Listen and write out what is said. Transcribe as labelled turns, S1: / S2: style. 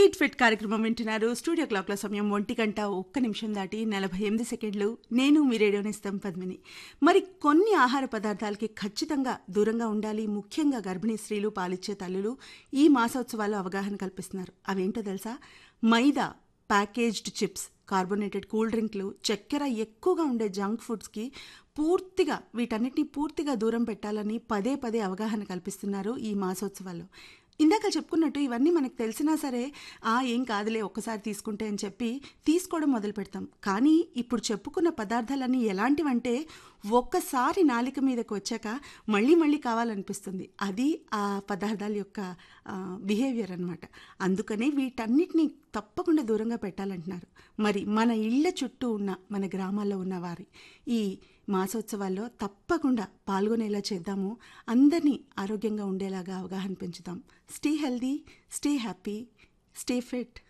S1: eat fit కార్యక్రమం వింటున్నారు studio క్లాక్ల సమయం ఒంటి గంట ఒక్క నిమిషం దాటి నలభై ఎనిమిది సెకండ్లు నేను మీ రేడియోనిస్తాం పద్మిని మరి కొన్ని ఆహార పదార్థాలకి ఖచ్చితంగా దూరంగా ఉండాలి ముఖ్యంగా గర్భిణీ స్త్రీలు పాలిచ్చే తల్లులు ఈ మాసోత్సవాల్లో అవగాహన కల్పిస్తున్నారు అవేంటో తెలుసా maida packaged chips carbonated cool డ్రింక్లు చక్కెర ఎక్కువగా ఉండే జంక్ ఫుడ్స్కి పూర్తిగా వీటన్నిటిని పూర్తిగా దూరం పెట్టాలని పదే పదే అవగాహన కల్పిస్తున్నారు ఈ మాసోత్సవాల్లో ఇందాక చెప్పుకున్నట్టు ఇవన్నీ మనకు తెలిసినా సరే ఆ ఏం కాదులే ఒక్కసారి తీసుకుంటే అని చెప్పి తీసుకోవడం మొదలు పెడతాం కానీ ఇప్పుడు చెప్పుకున్న పదార్థాలన్నీ ఎలాంటివంటే ఒక్కసారి నాలిక మీదకి వచ్చాక మళ్ళీ మళ్ళీ కావాలనిపిస్తుంది అది ఆ పదార్థాల యొక్క బిహేవియర్ అనమాట అందుకనే వీటన్నిటిని తప్పకుండా దూరంగా పెట్టాలంటున్నారు మరి మన ఇళ్ళ చుట్టూ ఉన్న మన గ్రామాల్లో ఉన్న వారి ఈ మాసోత్సవాల్లో తప్పకుండా పాల్గొనేలా చేద్దాము అందరినీ ఆరోగ్యంగా ఉండేలాగా అవగాహన పెంచుదాం stay healthy stay happy stay fit